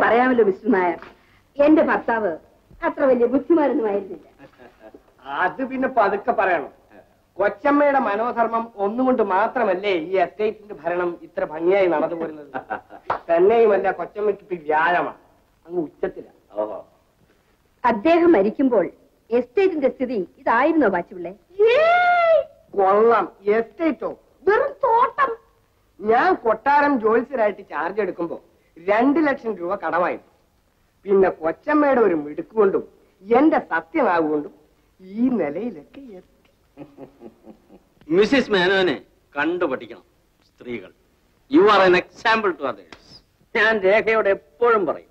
അറിയാമല്ലോ മിസ്റ്റർ നായർ എന്റെ ഭർത്താവ് അത്ര വലിയ ബുദ്ധിമാനൊന്നും ആയിരുന്നില്ല അത് പിന്നെ പതുക്കെ പറയണം കൊച്ചമ്മയുടെ മനോധർമ്മം ഒന്നുകൊണ്ട് മാത്രമല്ലേ ഈ എസ്റ്റേറ്റിന്റെ ഭരണം ഇത്ര ഭംഗിയായി നടന്നു പോരുന്നത് തന്നെയുമല്ല കൊച്ചമ്മയ്ക്ക് ഇപ്പൊ വ്യാഴമാണ് അങ്ങ് ഉച്ചത്തില അദ്ദേഹം മരിക്കുമ്പോൾ എസ്റ്റേറ്റിന്റെ സ്ഥിതി ഇതായിരുന്നോ ബാച്ചുപിള്ളേ കൊള്ളാം എസ്റ്റേറ്റോ വെറും തോട്ടം ഞാൻ കൊട്ടാരം ജോത്സ്യരായിട്ട് ചാർജ് എടുക്കുമ്പോ രണ്ട് ലക്ഷം രൂപ കടമായിരുന്നു പിന്നെ കൊച്ചമ്മയുടെ ഒരു മിടുക്ക് കൊണ്ടും എന്റെ സത്യമാകൊണ്ടും ഈ നിലയിലൊക്കെ എത്തി മിസ്സിസ് മേനോനെ കണ്ടു പഠിക്കണം സ്ത്രീകൾ you are an example to others ഞാൻ രേഖയോട് എപ്പോഴും പറയും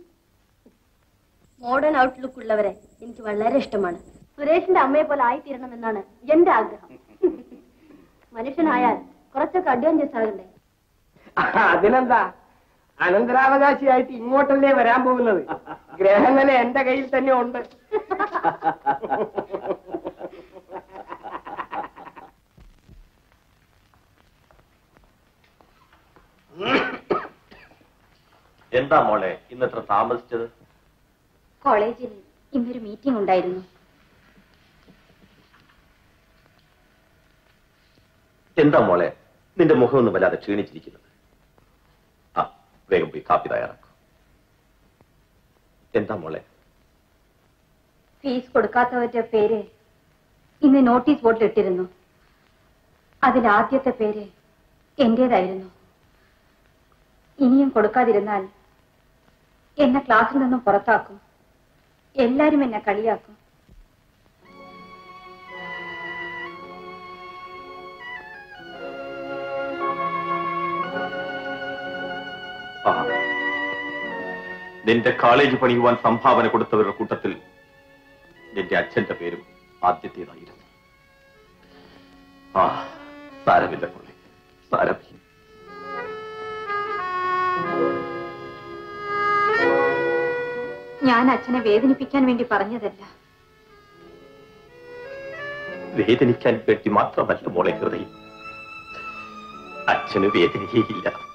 മോഡേൺ ഔട്ട്ലുക്ക് ഉള്ളവരെ എനിക്ക് വളരെ ഇഷ്ടമാണ് സുരേഷിന്റെ അമ്മയെ പോലെ ആയിത്തീരണമെന്നാണ് എന്റെ ആഗ്രഹം മനുഷ്യനായാൽ കുറച്ചൊക്കെ അഡ്വഞ്ചസ് ആകണ്ടേ അതിനെന്താ അനന്തരാവകാശിയായിട്ട് ഇങ്ങോട്ടല്ലേ വരാൻ പോകുന്നത് ഗ്രഹനില എന്റെ കയ്യിൽ തന്നെ ഉണ്ട് എന്താ മോളെ ഇന്നത്ര താമസിച്ചത് കോളേജിൽ ഇന്നൊരു മീറ്റിംഗ് ഉണ്ടായിരുന്നു എന്താ മോളെ നിന്റെ മുഖം ഒന്ന് വല്ലാതെ ക്ഷീണിച്ചിരിക്കുന്നത് ആ വേഗം പോയി കാപ്പി തയ്യാറാക്കും എന്താ മോളെ ഫീസ് കൊടുക്കാത്തവരുടെ പേര് ഇന്ന് നോട്ടീസ് ബോർഡിൽ ഇട്ടിരുന്നു അതിൽ ആദ്യത്തെ പേര് എന്റേതായിരുന്നു ഇനിയും കൊടുക്കാതിരുന്നാൽ എന്നെ ക്ലാസ്സിൽ നിന്നും പുറത്താക്കും എല്ലാരും എന്നെ കളിയാക്കും ആ നിന്റെ കോളേജ് പണിയുവാൻ സംഭാവന കൊടുത്തവരുടെ കൂട്ടത്തിൽ നിന്റെ അച്ഛന്റെ പേരും ആദ്യത്തേതായിരുന്നു ആ സാരമില്ല മോളെ സാരമില്ല ഞാൻ അച്ഛനെ വേദനിപ്പിക്കാൻ വേണ്ടി പറഞ്ഞതല്ല വേദനിക്കാൻ വേണ്ടി മാത്രമല്ല മോളെ ഹൃദയം അച്ഛന് വേദനയേയില്ല